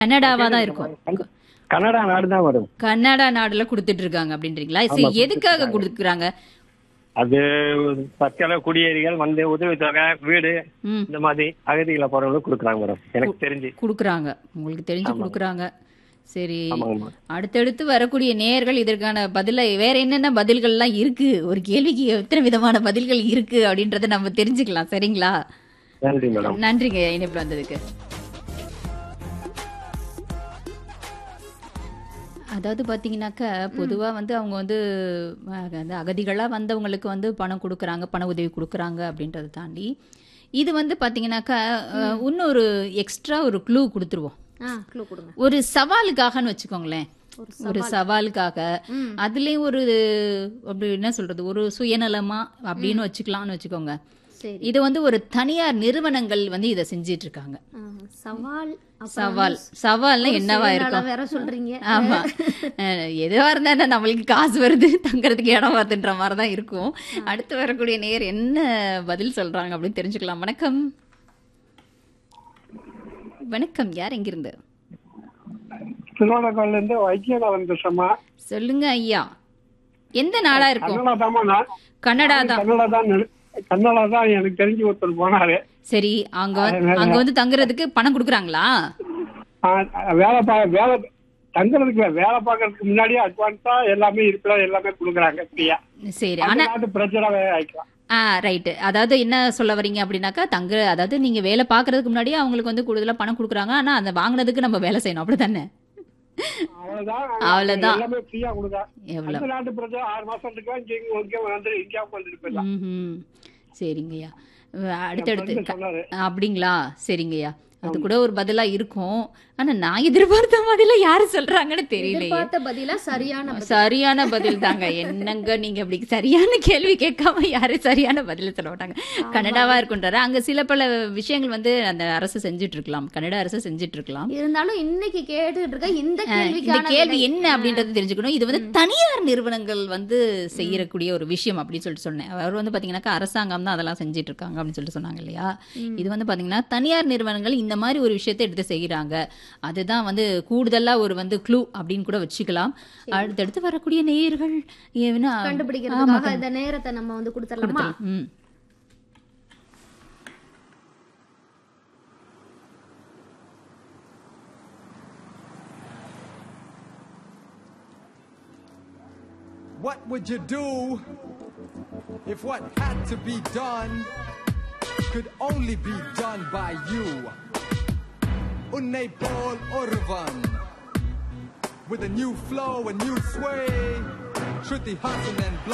கனடாவா தான் இருக்கும் கனடா நாடு தான் வரும் கனடா நாடுல கொடுத்துட்டு இருக்காங்க அப்படின்றீங்களா சரி ஆமா, எதுக்காக கொடுக்குறாங்க அது தற்கால குடியேறிகள் வந்து உதவித்தொகை வீடு ம் இந்த மாதிரி அகதிகளை போறவங்களுக்கு கொடுக்குறாங்க மேடம் எனக்கு தெரிஞ்சு கொடுக்குறாங்க உங்களுக்கு தெரிஞ்சு கொடுக்குறாங்க சரி ஆமாங்கம்மா அடுத்தடுத்து வரக்கூடிய நேயர்கள் இதற்கான பதில வேற என்னென்ன பதில்கள்லாம் இருக்கு ஒரு கேள்விக்கு எத்தனை விதமான பதில்கள் இருக்கு அப்படின்றத நம்ம தெரிஞ்சுக்கலாம் சரிங்களா நன்றி மேடம் நன்றிங்க இணைப்பு வந்ததுக்கு அதாவது பார்த்தீங்கன்னாக்கா பொதுவாக வந்து அவங்க வந்து அஹ், அந்த அகதிகளாக வந்தவங்களுக்கு வந்து பணம் கொடுக்குறாங்க பண உதவி கொடுக்குறாங்க அப்படின்றத தாண்டி இது வந்து பார்த்தீங்கன்னாக்கா அஹ், இன்னொரு எக்ஸ்ட்ரா ஒரு க்ளூ கொடுத்துருவோம் ஆ க்ளூ கொடுங்க ஒரு சவாலுக்காகன்னு வச்சுக்கோங்களேன் ஒரு ஒரு சவாலுக்காக ம். அதுலயும் ஒரு அப்படி என்ன சொல்றது ஒரு சுயநலமா அப்படின்னு வச்சுக்கலாம்னு வச்சுக்கோங்க சரி இது வந்து ஒரு தனியார் நிறுவனங்கள் வந்து இதை செஞ்சிட்டு இருக்காங்க ஆ, சவால் அப்புறம் சவால் சவால்னா ஒரு என்னவா சுயநலம் இருக்கும் வேற சொல்றீங்க ஆமா அஹ் எதுவா இருந்தா என்ன, நம்மளுக்கு காசு வருது தங்கறதுக்கு இடம் வருதுன்ற மாதிரி தான் இருக்கும் அடுத்து வரக்கூடிய நேர் என்ன பதில் சொல்றாங்க அப்படின்னு தெரிஞ்சுக்கலாம் வணக்கம் வணக்கம் யார் எங்கிருந்து திருவண்ணாமலையில இருந்து வைத்தியநாதன் பேசுறமா சொல்லுங்க ஐயா எந்த நாடா இருக்கும் கன்னடா தாமா நான் கன்னடா தான் கன்னடா தான் நினை- கன்னடா தான் எனக்கு தெரிஞ்சு ஒருத்தர் போனாரு சரி அங்க வந்து- அங்க வந்து தங்குறதுக்கு பணம் கொடுக்குறாங்களா ஆ, வேலை பா வேலை தங்குறதுக்கு இல்ல, வேலை பார்க்கறதுக்கு முன்னாடியே அட்வான்ஸா எல்லாமே இருக்கிற எல்லாமே கொடுக்குறாங்க ஃப்ரீயா சரி அந்த ஆனா நாட்டு பிரச்சனை ஆயிக்கலாம் ஆ ரைட்டு அதாவது என்ன சொல்ல வரீங்க அப்படின்னாக்கா தங்குற அதாவது நீங்க வேலை பார்க்கறதுக்கு முன்னாடியே அவங்களுக்கு வந்து கூடுதலா பணம் கொடுக்குறாங்க ஆனா அந்த வாங்கினதுக்கு நம்ம வேலை செய்யணும் அப்படித்தானே அவ்வளவுதான் அவ்வளவுதான். எல்லாமே ஃப்ரீயா கொடுக்க எவ்வளவு அந்த நாட்டு பிரச்சனை ஆறு மாசம் இருக்கா இங்க இங்க இங்க வந்து இங்கே வந்துட்டு போயிடலாம் ம்ஹும். சரிங்கய்யா அஹ் அடுத்தடுத்து friend சொன்னாரு. அப்படிங்களா சரிங்கய்யா அது கூட ஒரு பதிலா இருக்கும் ஆனா நான் எதிர்பார்த்த மாதிரில யாரு சொல்றாங்கன்னு தெரியலையே எதிர்பார்த்த பதிலா சரியான பதில். சரியான பதில் தாங்க என்னங்க நீங்க அப்படி சரியான கேள்வி கேட்காம யாரும் சரியான பதில் சொல்ல மாட்டாங்க கனடாவா இருக்குன்றாரு அங்க சில பல விஷயங்கள் வந்து அந்த அரசு செஞ்சுட்டு இருக்கலாம் கனடா அரசு செஞ்சுட்டு இருக்கலாம் இருந்தாலும் இன்னைக்கு கேட்டுட்டு இருக்க இந்த இந்த கேள்விக்கான கேள்வி விடை- என்ன அப்படின்றது தெரிஞ்சுக்கணும் இது வந்து தனியார் நிறுவனங்கள் வந்து செய்யக்கூடிய ஒரு விஷயம் அப்படின்னு சொல்லிட்டு சொன்னேன் அவர் வந்து பாத்தீங்கன்னாக்கா அரசாங்கம் தான் அதெல்லாம் செஞ்சுட்டு இருக்காங்க அப்படின்னு சொல்லிட்டு சொன்னாங்க இல்லையா இது வந்து பாத்தீங்கன்னா தனியார் நிறுவனங்கள் இந்த மாதிரி ஒரு விஷயத்தை எடுத்து செய்யறாங்க அதுதான் வந்து கூடுதலா ஒரு வந்து க்ளூ அப்படின்னு கூட வச்சுக்கலாம் அடுத்தடுத்து வரக்கூடிய நேயர்கள் ஏன்னா கண்டுபிடிக்கிறதுக்காக இந்த நேரத்தை நம்ம வந்து கொடுத்துடலாமா கொடுத்துடலாம். ம் What would you do if what had to be done could only be done by you? Unne Paul Orvan with a new flow, a new sway, Shruti Hassan and